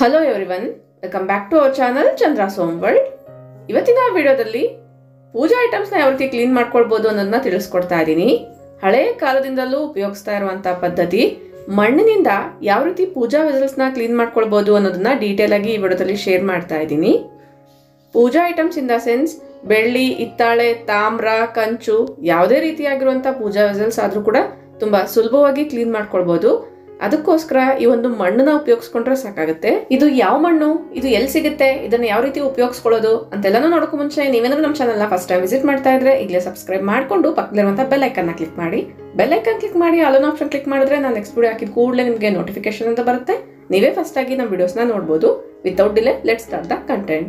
hello everyone welcome back to our channel Chandra Som world ಇವತ್ತಿನ ವಿಡಿಯೋದಲ್ಲಿ ಪೂಜಾ ಐಟಮ್ಸ್ನ ಯಾವ ರೀತಿ ಕ್ಲೀನ್ ಮಾಡ್ಕೊಳ್ಬೋದು ಅನ್ನೋದನ್ನ ತಿಳಿಸ್ಕೊಡ್ತಾ ಇದ್ದೀನಿ ಹಳೆಯ ಕಾಲದಿಂದಲೂ ಉಪಯೋಗಿಸ್ತಾ ಇರುವಂಥ ಪದ್ಧತಿ ಮಣ್ಣಿನಿಂದ ಯಾವ ರೀತಿ ಪೂಜಾ ವೆಸಲ್ಸ್ನ ಕ್ಲೀನ್ ಮಾಡ್ಕೊಳ್ಬೋದು ಅನ್ನೋದನ್ನ ಡೀಟೇಲ್ ಆಗಿ ಈ ವಿಡಿಯೋದಲ್ಲಿ ಶೇರ್ ಮಾಡ್ತಾ ಇದ್ದೀನಿ puja items in the sense ಬೆಳ್ಳಿ ಹಿತ್ತಾಳೆ ತಾಮ್ರ ಕಂಚು ಯಾವುದೇ ರೀತಿಯಾಗಿರುವಂಥ ಪೂಜಾ ವೆಸಲ್ಸ್ ಆದರೂ ಕೂಡ ತುಂಬ ಸುಲಭವಾಗಿ ಕ್ಲೀನ್ ಮಾಡ್ಕೊಳ್ಬೋದು ಅದಕ್ಕೋಸ್ಕರ ಈ ಒಂದು ಮಣ್ಣನ್ನ ಉಪಯೋಗಿಸ್ಕೊಂಡ್ರೆ ಸಾಕಾಗುತ್ತೆ ಇದು ಯಾವ ಮಣ್ಣು ಇದು ಎಲ್ಲಿ ಸಿಗುತ್ತೆ ಇದನ್ನ ಯಾವ ರೀತಿ ಉಪಯೋಗಿಸ್ಕೊಳ್ಳೋದು ಅಂತೆಲ್ಲನೂ ನೋಡೋಕೆ ಮುಂಚೆ ನೀವೇನಾದ್ರೂ ನಮ್ಮ ಚಾನಲ್ನ ಫಸ್ಟ್ ಟೈಮ್ ವಿಸಿಟ್ ಮಾಡ್ತಾ ಇದ್ರೆ ಈಗಲೇ ಸಬ್ಸ್ಕ್ರೈಬ್ ಮಾಡಿಕೊಂಡು ಪಕ್ಕದಲ್ಲಿರುವಂಥ ಬೆಲ್ ಐಕನ್ನ ಕ್ಲಿಕ್ ಮಾಡಿ ಬೆಲ್ ಐಕನ್ ಕ್ಲಿಕ್ ಮಾಡಿ ಆಲೋನ್ ಆಪ್ಷನ್ ಕ್ಲಿಕ್ ಮಾಡಿದ್ರೆ ನಾನು ನೆಕ್ಸ್ಟ್ ವಿಡಿಯೋ ಹಾಕಿದ ಕೂಡಲೇ ನಿಮಗೆ ನೋಟಿಫಿಕೇಶನ್ ಅಂತ ಬರುತ್ತೆ ನೀವೇ ಫಸ್ಟ್ ಆಗಿ ನಮ್ಮ ವಿಡಿಯೋಸ್ನ ನೋಡ್ಬೋದು without delay let start the content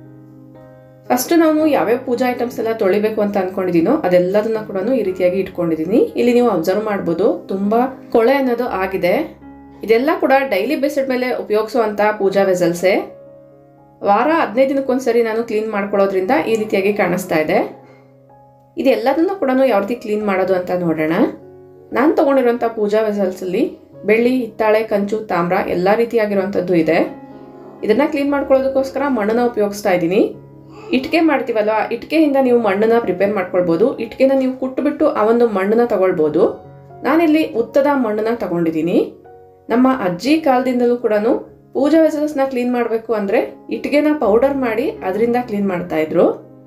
first ನಾವು ಯಾವ್ಯಾವ ಪೂಜಾ ಐಟಮ್ಸ್ ಎಲ್ಲ ತೊಳಿಬೇಕು ಅಂತ ಅನ್ಕೊಂಡಿದ್ದೀನೋ ಅದೆಲ್ಲದನ್ನ ಕೂಡ ಈ ರೀತಿಯಾಗಿ ಇಟ್ಕೊಂಡಿದ್ದೀನಿ ಇಲ್ಲಿ ನೀವು ಅಬ್ಸರ್ವ್ ಮಾಡ್ಬೋದು ತುಂಬಾ ಕೊಳೆ ಅನ್ನೋದು ಆಗಿದೆ ಇದೆಲ್ಲ ಕೂಡ ಡೈಲಿ ಬೇಸಿಡ್ ಮೇಲೆ ಉಪಯೋಗಿಸುವಂತ ಪೂಜಾ ವೆಸಲ್ಸೇ ವಾರ ಹದಿನೈದು ದಿನಕ್ಕೊಂದ್ಸರಿ ನಾನು ಕ್ಲೀನ್ ಮಾಡ್ಕೊಳ್ಳೋದ್ರಿಂದ ಈ ರೀತಿಯಾಗಿ ಕಾಣಿಸ್ತಾ ಇದೆ ಇದೆಲ್ಲದನ್ನು ಕೂಡ ಯಾವ ರೀತಿ ಕ್ಲೀನ್ ಮಾಡೋದು ಅಂತ ನೋಡೋಣ ನಾನು ತಗೊಂಡಿರುವಂಥ ಪೂಜಾ ವೆಸಲ್ಸಲ್ಲಿ ಬೆಳ್ಳಿ ಹಿತ್ತಾಳೆ ಕಂಚು ತಾಮ್ರ ಎಲ್ಲ ರೀತಿಯಾಗಿರುವಂಥದ್ದು ಇದೆ ಇದನ್ನ ಕ್ಲೀನ್ ಮಾಡ್ಕೊಳ್ಳೋದಕ್ಕೋಸ್ಕರ ಮಣ್ಣನ್ನ ಉಪಯೋಗಿಸ್ತಾ ಇದ್ದೀನಿ ಇಟ್ಕೆ ಮಾಡ್ತೀವಲ್ವ ಇಟ್ಕೆಯಿಂದ ನೀವು ಮಣ್ಣನ್ನ ಪ್ರಿಪೇರ್ ಮಾಡ್ಕೊಳ್ಬೋದು ಇಟ್ಕೆನ ನೀವು ಕುಟ್ಟುಬಿಟ್ಟು ಆ ಒಂದು ಮಣ್ಣನ್ನ ತಗೊಳ್ಬೋದು ನಾನಿಲ್ಲಿ ಉತ್ತದ ಮಣ್ಣನ್ನ ತಗೊಂಡಿದ್ದೀನಿ ನಮ್ಮ ಅಜ್ಜಿ ಕಾಲದಿಂದಲೂ ಕೂಡ ಪೂಜಾ ವೆಸಲ್ಸ್ನ ಕ್ಲೀನ್ ಮಾಡಬೇಕು ಅಂದರೆ ಇಟ್ಗೆನ ಪೌಡರ್ ಮಾಡಿ ಅದರಿಂದ ಕ್ಲೀನ್ ಮಾಡ್ತಾ ಇದ್ರು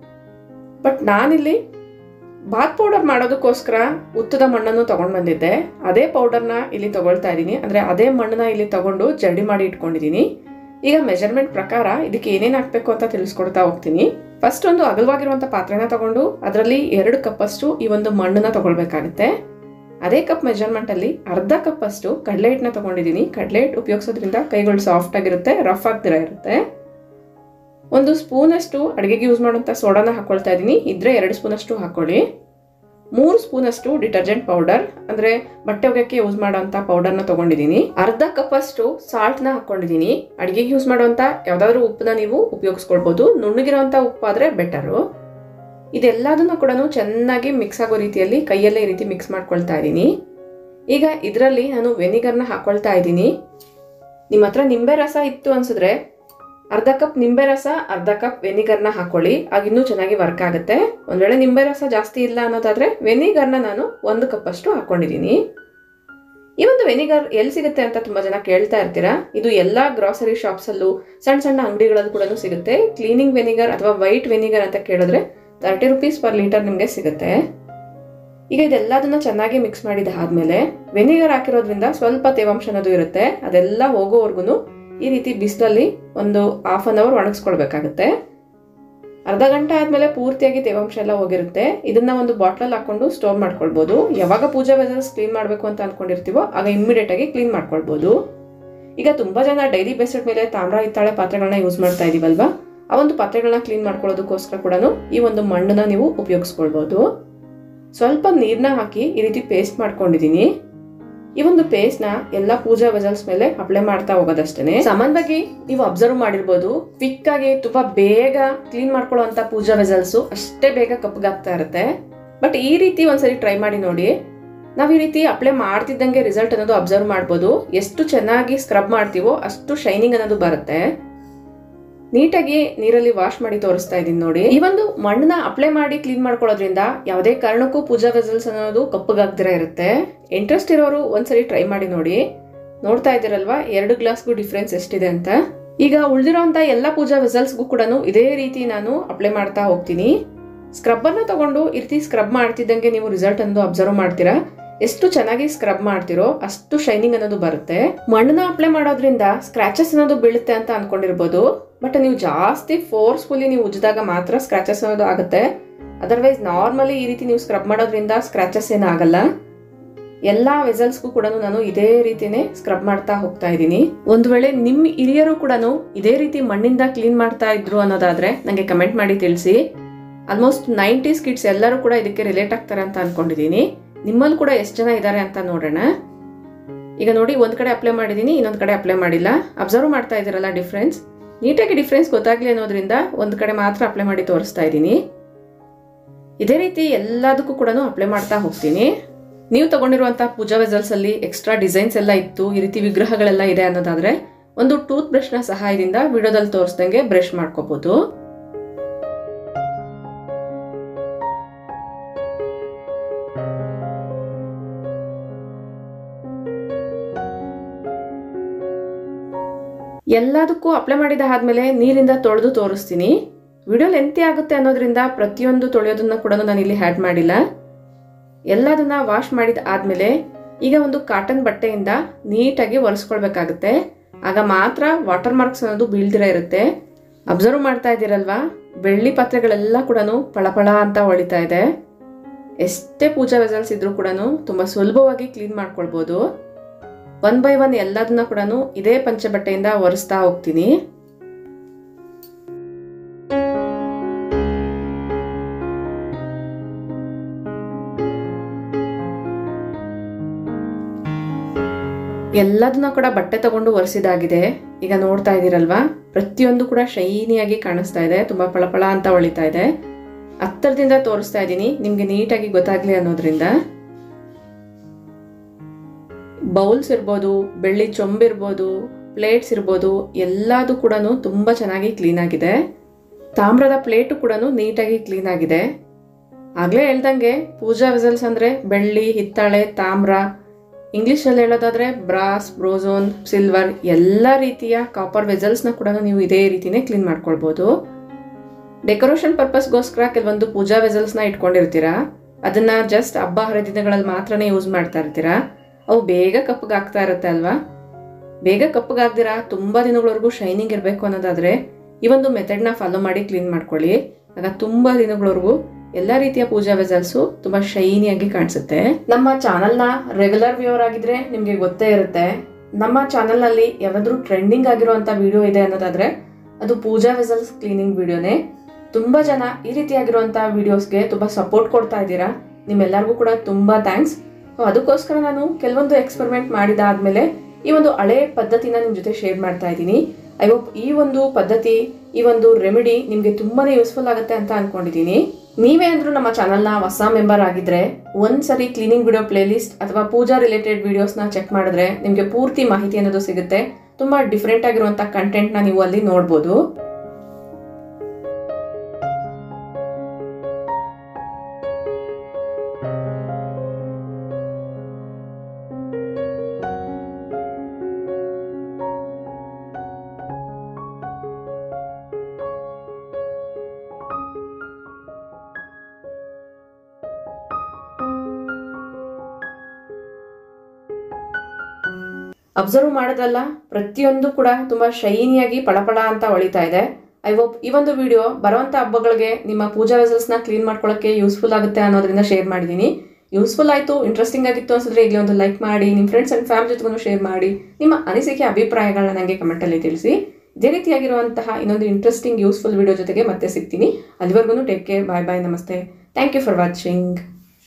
ಬಟ್ ನಾನಿಲ್ಲಿ ಬಾತ್ ಪೌಡರ್ ಮಾಡೋದಕ್ಕೋಸ್ಕರ ಉತ್ತದ ಮಣ್ಣನ್ನು ತಗೊಂಡು ಬಂದಿದ್ದೆ ಅದೇ ಪೌಡರ್ನ ಇಲ್ಲಿ ತಗೊಳ್ತಾ ಇದ್ದೀನಿ ಅಂದರೆ ಅದೇ ಮಣ್ಣನ್ನ ಇಲ್ಲಿ ತಗೊಂಡು ಜರಡಿ ಮಾಡಿ ಇಟ್ಕೊಂಡಿದ್ದೀನಿ ಈಗ ಮೆಜರ್ಮೆಂಟ್ ಪ್ರಕಾರ ಇದಕ್ಕೆ ಏನೇನು ಹಾಕಬೇಕು ಅಂತ ತಿಳಿಸ್ಕೊಡ್ತಾ ಹೋಗ್ತೀನಿ ಫಸ್ಟ್ ಒಂದು ಅಗಲವಾಗಿರುವಂಥ ಪಾತ್ರೆನ ತಗೊಂಡು ಅದರಲ್ಲಿ ಎರಡು ಕಪ್ಪಷ್ಟು ಈ ಒಂದು ಮಣ್ಣನ್ನ ತಗೊಳ್ಬೇಕಾಗುತ್ತೆ ಅದೇ ಕಪ್ ಮೆಜರ್ಮೆಂಟ್ ಅಲ್ಲಿ ಅರ್ಧ ಕಪ್ ಅಷ್ಟು ಕಡಲೆ ಹಿಟ್ಟನ್ನ ತಗೊಂಡಿದ್ದೀನಿ ಕಡಲೆ ಹಿಟ್ಟು ಉಪಯೋಗಿಸೋದ್ರಿಂದ ಕೈಗಳು ಸಾಫ್ಟ್ ಆಗಿರುತ್ತೆ ರಫ್ ಆಗ್ದಿರ ಇರುತ್ತೆ ಒಂದು ಸ್ಪೂನ್ ಅಷ್ಟು ಅಡುಗೆಗೆ ಯೂಸ್ ಮಾಡುವಂಥ ಸೋಡಾನ ಹಾಕೊಳ್ತಾ ಇದ್ದೀನಿ ಇದ್ರೆ ಎರಡು ಸ್ಪೂನ್ ಅಷ್ಟು ಹಾಕೊಳ್ಳಿ ಮೂರು ಸ್ಪೂನ್ ಅಷ್ಟು ಡಿಟರ್ಜೆಂಟ್ ಪೌಡರ್ ಅಂದ್ರೆ ಬಟ್ಟೆ ಒಗೆಯಕ್ಕೆ ಯೂಸ್ ಮಾಡುವಂತ ಪೌಡರ್ನ ತಗೊಂಡಿದ್ದೀನಿ ಅರ್ಧ ಕಪ್ ಅಷ್ಟು ಸಾಲ್ಟ್ ನ ಹಾಕೊಂಡಿದ್ದೀನಿ ಅಡಿಗೆಗೆ ಯೂಸ್ ಮಾಡುವಂತ ಯಾವ್ದಾದ್ರು ಉಪ್ಪನ್ನ ನೀವು ಉಪಯೋಗಿಸ್ಕೊಳ್ಬಹುದು ನುಣ್ಣಗಿರುವಂತ ಉಪ್ಪು ಆದ್ರೆ ಬೆಟರು ಇದೆಲ್ಲದನ್ನ ಕೂಡ ಚೆನ್ನಾಗಿ ಮಿಕ್ಸ್ ಆಗೋ ರೀತಿಯಲ್ಲಿ ಕೈಯಲ್ಲೇ ಈ ರೀತಿ ಮಿಕ್ಸ್ ಮಾಡ್ಕೊಳ್ತಾ ಇದ್ದೀನಿ ಈಗ ಇದರಲ್ಲಿ ನಾನು ವೆನಿಗರ್ನ ಹಾಕೊಳ್ತಾ ಇದ್ದೀನಿ ನಿಮ್ಮ ಹತ್ರ ನಿಂಬೆ ರಸ ಇತ್ತು ಅನ್ಸಿದ್ರೆ ಅರ್ಧ ಕಪ್ ನಿಂಬೆ ರಸ ಅರ್ಧ ಕಪ್ ವೆನಿಗರ್ನ ಹಾಕೊಳ್ಳಿ ಆಗ ಇನ್ನೂ ಚೆನ್ನಾಗಿ ವರ್ಕ್ ಆಗುತ್ತೆ ಒಂದ್ ವೇಳೆ ನಿಂಬೆ ರಸ ಜಾಸ್ತಿ ಇಲ್ಲ ಅನ್ನೋದಾದ್ರೆ ವೆನಿಗರ್ನ ನಾನು ಒಂದು ಕಪ್ ಅಷ್ಟು ಹಾಕೊಂಡಿದ್ದೀನಿ ಈ ಒಂದು ವೆನಿಗರ್ ಎಲ್ಲಿ ಸಿಗುತ್ತೆ ಅಂತ ತುಂಬಾ ಜನ ಕೇಳ್ತಾ ಇರ್ತೀರಾ ಇದು ಎಲ್ಲಾ ಗ್ರಾಸರಿ ಶಾಪ್ಸ್ ಅಲ್ಲೂ ಸಣ್ಣ ಸಣ್ಣ ಅಂಗಡಿಗಳಲ್ಲೂ ಕೂಡ ಸಿಗುತ್ತೆ ಕ್ಲೀನಿಂಗ್ ವೆನಿಗರ್ ಅಥವಾ ವೈಟ್ ವೆನಿಗರ್ ಅಂತ ಕೇಳಿದ್ರೆ ತರ್ಟಿ ರುಪೀಸ್ ಪರ್ ಲೀಟರ್ ನಿಮಗೆ ಸಿಗುತ್ತೆ ಈಗ ಇದೆಲ್ಲದನ್ನ ಚೆನ್ನಾಗಿ ಮಿಕ್ಸ್ ಮಾಡಿದಾದ್ಮೇಲೆ ವೆನಿಗರ್ ಹಾಕಿರೋದ್ರಿಂದ ಸ್ವಲ್ಪ ತೇವಾಂಶ ಅನ್ನೋದು ಇರುತ್ತೆ ಅದೆಲ್ಲ ಹೋಗೋವರೆಗೂ ಈ ರೀತಿ ಬಿಸಿಲಲ್ಲಿ ಒಂದು ಹಾಫ್ ಅನ್ ಅವರ್ ಒಣಗಿಸ್ಕೊಳ್ಬೇಕಾಗುತ್ತೆ ಅರ್ಧ ಗಂಟೆ ಆದಮೇಲೆ ಪೂರ್ತಿಯಾಗಿ ತೇವಾಂಶ ಎಲ್ಲ ಹೋಗಿರುತ್ತೆ ಇದನ್ನ ಒಂದು ಬಾಟ್ಲಲ್ಲಿ ಹಾಕೊಂಡು ಸ್ಟೋರ್ ಮಾಡ್ಕೊಳ್ಬೋದು ಯಾವಾಗ ಪೂಜಾ ವೆಸಲ್ಸ್ ಕ್ಲೀನ್ ಮಾಡಬೇಕು ಅಂತ ಅನ್ಕೊಂಡಿರ್ತೀವೋ ಆಗ ಇಮ್ಮಿಡಿಯೇಟ್ ಆಗಿ ಕ್ಲೀನ್ ಮಾಡ್ಕೊಳ್ಬೋದು ಈಗ ತುಂಬಾ ಜನ ಡೈಲಿ ಬೇಸಿಡ್ ಮೇಲೆ ತಾಮ್ರ ಹಿತ್ತಾಳೆ ಪಾತ್ರೆಗಳನ್ನ ಯೂಸ್ ಮಾಡ್ತಾ ಇದೀವಲ್ವಾ ಆ ಒಂದು ಪಾತ್ರೆಗಳನ್ನ ಕ್ಲೀನ್ ಮಾಡ್ಕೊಳ್ಳೋದಕ್ಕೋಸ್ಕರ ಕೂಡ ಈ ಒಂದು ಮಣ್ಣನ್ನ ನೀವು ಉಪಯೋಗಿಸ್ಕೊಳ್ಬೋದು ಸ್ವಲ್ಪ ನೀರನ್ನ ಹಾಕಿ ಈ ರೀತಿ ಪೇಸ್ಟ್ ಮಾಡ್ಕೊಂಡಿದ್ದೀನಿ ಈ ಒಂದು ಪೇಸ್ಟ್ ನ ಎಲ್ಲ ಪೂಜಾ ವೆಸಲ್ಸ್ ಮೇಲೆ ಅಪ್ಲೈ ಮಾಡ್ತಾ ಹೋಗೋದಷ್ಟೇ ಸಾಮಾನ್ಯವಾಗಿ ನೀವು ಅಬ್ಸರ್ವ್ ಮಾಡಿರ್ಬೋದು ಕ್ವಿಕ್ ಆಗಿ ತುಂಬಾ ಬೇಗ ಕ್ಲೀನ್ ಮಾಡ್ಕೊಳ್ಳುವಂತ ಪೂಜಾ ವೆಸಲ್ಸ್ ಅಷ್ಟೇ ಬೇಗ ಕಪ್ಪಗಾಗ್ತಾ ಇರುತ್ತೆ ಬಟ್ ಈ ರೀತಿ ಒಂದ್ಸರಿ ಟ್ರೈ ಮಾಡಿ ನೋಡಿ ನಾವ್ ಈ ರೀತಿ ಅಪ್ಲೈ ಮಾಡ್ತಿದ್ದಂಗೆ ರಿಸಲ್ಟ್ ಅನ್ನೋದು ಅಬ್ಸರ್ವ್ ಮಾಡ್ಬೋದು ಎಷ್ಟು ಚೆನ್ನಾಗಿ ಸ್ಕ್ರಬ್ ಮಾಡ್ತೀವೋ ಅಷ್ಟು ಶೈನಿಂಗ್ ಅನ್ನೋದು ಬರುತ್ತೆ ನೀಟಾಗಿ ನೀರಲ್ಲಿ ವಾಶ್ ಮಾಡಿ ತೋರಿಸ್ತಾ ಇದೀನಿ ನೋಡಿ ಈ ಒಂದು ಮಣ್ಣನ್ನ ಅಪ್ಲೈ ಮಾಡಿ ಕ್ಲೀನ್ ಮಾಡ್ಕೊಳ್ಳೋದ್ರಿಂದ ಯಾವುದೇ ಕಾರಣಕ್ಕೂ ಪೂಜಾ ವೆಸಲ್ಸ್ ಅನ್ನೋದು ಕಪ್ಪಗಾಗ್ದಿರ ಇರುತ್ತೆ ಇಂಟ್ರೆಸ್ಟ್ ಇರೋರು ಒಂದ್ಸರಿ ಟ್ರೈ ಮಾಡಿ ನೋಡಿ ನೋಡ್ತಾ ಇದ್ದೀರಲ್ವಾ ಎರಡು ಗ್ಲಾಸ್ಗೂ ಡಿಫ್ರೆನ್ಸ್ ಎಷ್ಟಿದೆ ಅಂತ ಈಗ ಉಳಿದಿರೋಂಥ ಎಲ್ಲ ಪೂಜಾ ವೆಸಲ್ಸ್ಗೂ ಕೂಡ ಇದೇ ರೀತಿ ನಾನು ಅಪ್ಲೈ ಮಾಡ್ತಾ ಹೋಗ್ತೀನಿ ಸ್ಕ್ರಬ್ಬನ್ನು ತಗೊಂಡು ಈ ರೀತಿ ಸ್ಕ್ರಬ್ ಮಾಡ್ತಿದ್ದಂಗೆ ನೀವು ರಿಸಲ್ಟ್ ಅನ್ನೋದು ಅಬ್ಸರ್ವ್ ಮಾಡ್ತೀರಾ ಎಷ್ಟು ಚೆನ್ನಾಗಿ ಸ್ಕ್ರಬ್ ಮಾಡ್ತಿರೋ ಅಷ್ಟು ಶೈನಿಂಗ್ ಅನ್ನೋದು ಬರುತ್ತೆ ಮಣ್ಣನ್ನ ಅಪ್ಲೈ ಮಾಡೋದ್ರಿಂದ ಸ್ಕ್ರಾಚಸ್ ಅನ್ನೋದು ಬೀಳುತ್ತೆ ಅಂತ ಅನ್ಕೊಂಡಿರ್ಬೋದು ಬಟ್ ನೀವು ಜಾಸ್ತಿ ಫೋರ್ಸ್ಫುಲಿ ನೀವು ಉಜ್ಜಿದಾಗ ಮಾತ್ರ ಸ್ಕ್ರಾಚಸ್ ಅನ್ನೋದು ಆಗುತ್ತೆ ಅದರ್ವೈಸ್ ನಾರ್ಮಲಿ ಈ ರೀತಿ ನೀವು ಸ್ಕ್ರಬ್ ಮಾಡೋದ್ರಿಂದ ಸ್ಕ್ರಾಚಸ್ ಏನಾಗಲ್ಲ ಎಲ್ಲಾ ವೆಸಲ್ಸ್ಗೂ ಕೂಡ ನಾನು ಇದೇ ರೀತಿನೇ ಸ್ಕ್ರಬ್ ಮಾಡ್ತಾ ಹೋಗ್ತಾ ಇದ್ದೀನಿ ಒಂದು ವೇಳೆ ನಿಮ್ಮ ಹಿರಿಯರು ಕೂಡ ಇದೇ ರೀತಿ ಮಣ್ಣಿಂದ ಕ್ಲೀನ್ ಮಾಡ್ತಾ ಇದ್ರು ಅನ್ನೋದಾದ್ರೆ ನನಗೆ ಕಮೆಂಟ್ ಮಾಡಿ ತಿಳಿಸಿ ಆಲ್ಮೋಸ್ಟ್ ನೈಂಟೀಸ್ ಕಿಡ್ಸ್ ಎಲ್ಲರೂ ಕೂಡ ಇದಕ್ಕೆ ರಿಲೇಟ್ ಆಗ್ತಾರೆ ಅಂತ ಅನ್ಕೊಂಡಿದ್ದೀನಿ ನಿಮ್ಮಲ್ಲಿ ಕೂಡ ಎಷ್ಟು ಜನ ಇದ್ದಾರೆ ಅಂತ ನೋಡೋಣ ಈಗ ನೋಡಿ ಒಂದ್ ಕಡೆ ಅಪ್ಲೈ ಮಾಡಿದ್ದೀನಿ ಇನ್ನೊಂದು ಕಡೆ ಅಪ್ಲೈ ಮಾಡಿಲ್ಲ ಅಬ್ಸರ್ವ್ ಮಾಡ್ತಾ ಇದ್ದೀರಲ್ಲ ಡಿಫ್ರೆನ್ಸ್ ನೀಟಾಗಿ ಡಿಫ್ರೆನ್ಸ್ ಗೊತ್ತಾಗ್ಲಿ ಅನ್ನೋದ್ರಿಂದ ಒಂದು ಕಡೆ ಮಾತ್ರ ಅಪ್ಲೈ ಮಾಡಿ ತೋರಿಸ್ತಾ ಇದ್ದೀನಿ ಇದೇ ರೀತಿ ಎಲ್ಲದಕ್ಕೂ ಕೂಡ ಅಪ್ಲೈ ಮಾಡ್ತಾ ಹೋಗ್ತೀನಿ ನೀವು ತಗೊಂಡಿರುವಂತಹ ಪೂಜಾ ವೆಸಲ್ಸ್ ಅಲ್ಲಿ ಎಕ್ಸ್ಟ್ರಾ ಡಿಸೈನ್ಸ್ ಎಲ್ಲ ಇತ್ತು ಈ ರೀತಿ ವಿಗ್ರಹಗಳೆಲ್ಲ ಇದೆ ಅನ್ನೋದಾದ್ರೆ ಒಂದು ಟೂತ್ ಬ್ರಷ್ನ ಸಹಾಯದಿಂದ ವಿಡಿಯೋದಲ್ಲಿ ತೋರಿಸ್ದಂಗೆ ಬ್ರಷ್ ಮಾಡ್ಕೋಬಹುದು ಎಲ್ಲದಕ್ಕೂ ಅಪ್ಲೈ ಮಾಡಿದ ಆದಮೇಲೆ ನೀರಿಂದ ತೊಳೆದು ತೋರಿಸ್ತೀನಿ ವಿಡಿಯೋ ಲೆಂತಿ ಆಗುತ್ತೆ ಅನ್ನೋದ್ರಿಂದ ಪ್ರತಿಯೊಂದು ತೊಳೆಯೋದನ್ನ ಕೂಡ ನಾನು ಇಲ್ಲಿ ಹ್ಯಾಡ್ ಮಾಡಿಲ್ಲ ಎಲ್ಲದನ್ನ ವಾಶ್ ಮಾಡಿದ ಆದಮೇಲೆ ಈಗ ಒಂದು ಕಾಟನ್ ಬಟ್ಟೆಯಿಂದ ನೀಟಾಗಿ ಒರೆಸ್ಕೊಳ್ಬೇಕಾಗುತ್ತೆ ಆಗ ಮಾತ್ರ ವಾಟರ್ ಮಾರ್ಕ್ಸ್ ಅನ್ನೋದು ಬೀಳ್ದಿರ ಇರುತ್ತೆ ಅಬ್ಸರ್ವ್ ಮಾಡ್ತಾ ಇದ್ದೀರಲ್ವಾ ಬೆಳ್ಳಿ ಪಾತ್ರೆಗಳೆಲ್ಲ ಕೂಡ ಪಳಪಳ ಅಂತ ಹೊಳಿತಾ ಇದೆ ಎಷ್ಟೇ ಪೂಜಾ ವೆಸಲ್ಸ್ ಇದ್ರೂ ಕೂಡ ತುಂಬ ಸುಲಭವಾಗಿ ಕ್ಲೀನ್ ಮಾಡ್ಕೊಳ್ಬೋದು ಒನ್ ಬೈ ಒನ್ ಎಲ್ಲದನ್ನ ಕೂಡ ಇದೇ ಪಂಚಬಟ್ಟೆಯಿಂದ ಒರೆಸ್ತಾ ಹೋಗ್ತೀನಿ ಎಲ್ಲದನ್ನ ಕೂಡ ಬಟ್ಟೆ ತಗೊಂಡು ಒರೆಸಿದಾಗಿದೆ ಈಗ ನೋಡ್ತಾ ಇದ್ದೀರಲ್ವಾ ಪ್ರತಿಯೊಂದು ಕೂಡ ಶೈನಿಯಾಗಿ ಕಾಣಿಸ್ತಾ ಇದೆ ತುಂಬಾ ಪಳಪಳ ಅಂತ ಹೊಳಿತಾ ಇದೆ ಹತ್ತರದಿಂದ ತೋರಿಸ್ತಾ ಇದ್ದೀನಿ ನಿಮ್ಗೆ ನೀಟಾಗಿ ಗೊತ್ತಾಗ್ಲಿ ಅನ್ನೋದ್ರಿಂದ ಬೌಲ್ಸ್ ಇರ್ಬೋದು ಬೆಳ್ಳಿ ಚೊಂಬಿರ್ಬೋದು ಪ್ಲೇಟ್ಸ್ ಇರ್ಬೋದು ಎಲ್ಲದು ಕೂಡ ತುಂಬ ಚೆನ್ನಾಗಿ ಕ್ಲೀನ್ ಆಗಿದೆ ತಾಮ್ರದ ಪ್ಲೇಟು ಕೂಡ ನೀಟಾಗಿ ಕ್ಲೀನ್ ಆಗಿದೆ ಆಗಲೇ ಹೇಳ್ದಂಗೆ ಪೂಜಾ ವೆಸಲ್ಸ್ ಅಂದರೆ ಬೆಳ್ಳಿ ಹಿತ್ತಾಳೆ ತಾಮ್ರ ಇಂಗ್ಲೀಷಲ್ಲಿ ಹೇಳೋದಾದರೆ ಬ್ರಾಸ್ ಬ್ರೋಝೋನ್ ಸಿಲ್ವರ್ ಎಲ್ಲ ರೀತಿಯ ಕಾಪರ್ ವೆಸಲ್ಸ್ನ ಕೂಡ ನೀವು ಇದೇ ರೀತಿನೇ ಕ್ಲೀನ್ ಮಾಡ್ಕೊಳ್ಬೋದು ಡೆಕೋರೇಷನ್ ಪರ್ಪಸ್ಗೋಸ್ಕರ ಕೆಲವೊಂದು ಪೂಜಾ ವೆಸಲ್ಸ್ನ ಇಟ್ಕೊಂಡಿರ್ತೀರಾ ಅದನ್ನ ಜಸ್ಟ್ ಹಬ್ಬ ಹರಿದಿನಗಳಲ್ಲಿ ಮಾತ್ರನೇ ಯೂಸ್ ಮಾಡ್ತಾ ಇರ್ತೀರಾ ಅವು ಬೇಗ ಕಪ್ಪಗಾಗ್ತಾ ಇರುತ್ತೆ ಅಲ್ವಾ ಬೇಗ ಕಪ್ಪಗಾಗ್ದಿರಾ ತುಂಬ ದಿನಗಳವರೆಗೂ ಶೈನಿಂಗ್ ಇರಬೇಕು ಅನ್ನೋದಾದರೆ ಈ ಒಂದು ಮೆಥಡ್ನ ಫಾಲೋ ಮಾಡಿ ಕ್ಲೀನ್ ಮಾಡ್ಕೊಳ್ಳಿ ಆಗ ತುಂಬ ದಿನಗಳವರೆಗೂ ಎಲ್ಲ ರೀತಿಯ ಪೂಜಾ ವೆಸಲ್ಸು ತುಂಬ ಶೈನಿಯಾಗಿ ಕಾಣಿಸುತ್ತೆ ನಮ್ಮ ಚಾನಲ್ನ ರೆಗ್ಯುಲರ್ ವ್ಯೂವರ್ ಆಗಿದ್ರೆ ನಿಮಗೆ ಗೊತ್ತೇ ಇರುತ್ತೆ ನಮ್ಮ ಚಾನಲ್ನಲ್ಲಿ ಯಾವ್ದಾದ್ರು ಟ್ರೆಂಡಿಂಗ್ ಆಗಿರುವಂಥ ವಿಡಿಯೋ ಇದೆ ಅನ್ನೋದಾದ್ರೆ ಅದು ಪೂಜಾ ವೆಸಲ್ಸ್ ಕ್ಲೀನಿಂಗ್ ವಿಡಿಯೋನೇ ತುಂಬ ಜನ ಈ ರೀತಿಯಾಗಿರುವಂಥ ವಿಡಿಯೋಸ್ಗೆ ತುಂಬ ಸಪೋರ್ಟ್ ಕೊಡ್ತಾ ಇದ್ದೀರಾ ನಿಮ್ಮೆಲ್ಲರಿಗೂ ಕೂಡ ತುಂಬ ಥ್ಯಾಂಕ್ಸ್ ಅದಕ್ಕೋಸ್ಕರ ನಾನು ಕೆಲವೊಂದು ಎಕ್ಸ್ಪೆರಿಮೆಂಟ್ ಮಾಡಿದಾದ್ಮೇಲೆ ಈ ಒಂದು ಹಳೆ ಪದ್ಧತಿನ ನಿಮ್ಮ ಜೊತೆ ಶೇರ್ ಮಾಡ್ತಾ ಇದ್ದೀನಿ ಐ ಹೋಪ್ ಈ ಒಂದು ಪದ್ಧತಿ ಈ ಒಂದು ರೆಮಿಡಿ ನಿಮಗೆ ತುಂಬಾನೇ ಯೂಸ್ಫುಲ್ ಆಗುತ್ತೆ ಅಂತ ಅನ್ಕೊಂಡಿದ್ದೀನಿ ನೀವೇ ಅಂದ್ರೂ ನಮ್ಮ ಚಾನಲ್ನ ಹೊಸ ಮೆಂಬರ್ ಆಗಿದ್ರೆ ಒಂದ್ಸರಿ ಕ್ಲೀನಿಂಗ್ ವಿಡಿಯೋ ಪ್ಲೇಲಿಸ್ಟ್ ಅಥವಾ ಪೂಜಾ ರಿಲೇಟೆಡ್ ವಿಡಿಯೋಸ್ನ ಚೆಕ್ ಮಾಡಿದ್ರೆ ನಿಮಗೆ ಪೂರ್ತಿ ಮಾಹಿತಿ ಅನ್ನೋದು ಸಿಗುತ್ತೆ ತುಂಬಾ ಡಿಫ್ರೆಂಟ್ ಆಗಿರುವಂಥ ಕಂಟೆಂಟ್ನ ನೀವು ಅಲ್ಲಿ ನೋಡ್ಬೋದು ಅಬ್ಸರ್ವ್ ಮಾಡೋದಲ್ಲ ಪ್ರತಿಯೊಂದು ಕೂಡ ತುಂಬಾ ಶೈನಿಯಾಗಿ ಪಳಪಳ ಅಂತ ಹೊಳಿತಾ ಇದೆ ಐ ಹೋಪ್ ಈ ಒಂದು ವಿಡಿಯೋ ಬರುವಂಥ ಹಬ್ಬಗಳಿಗೆ ನಿಮ್ಮ ಪೂಜಾ ವೆಸಲ್ಸ್ನ ಕ್ಲೀನ್ ಮಾಡ್ಕೊಳ್ಳೋಕ್ಕೆ ಯೂಸ್ಫುಲ್ ಆಗುತ್ತೆ ಅನ್ನೋದ್ರಿಂದ ಶೇರ್ ಮಾಡಿದ್ದೀನಿ ಯೂಸ್ಫುಲ್ ಆಯಿತು ಇಂಟ್ರೆಸ್ಟಿಂಗ್ ಆಗಿತ್ತು ಅನ್ಸಿದ್ರೆ ಈಗಲೇ ಒಂದು ಲೈಕ್ ಮಾಡಿ ನಿಮ್ಮ ಫ್ರೆಂಡ್ಸ್ ಆ್ಯಂಡ್ ಫ್ಯಾಮಿಲಿ ಜೊತೆಗೂ ಶೇರ್ ಮಾಡಿ ನಿಮ್ಮ ಅನಿಸಿಕೆ ಅಭಿಪ್ರಾಯಗಳನ್ನ ನನಗೆ ಕಮೆಂಟಲ್ಲಿ ತಿಳಿಸಿ ಇದೇ ರೀತಿಯಾಗಿರುವಂತಹ ಇನ್ನೊಂದು ಇಂಟ್ರೆಸ್ಟಿಂಗ್ ಯೂಸ್ಫುಲ್ ವಿಡಿಯೋ ಜೊತೆಗೆ ಮತ್ತೆ ಸಿಗ್ತೀನಿ ಅಲ್ಲಿವರೆಗೂ ಟೇಕ್ ಕೇರ್ ಬಾಯ್ ಬಾಯ್ ನಮಸ್ತೆ ಥ್ಯಾಂಕ್ ಯು ಫಾರ್ ವಾಚಿಂಗ್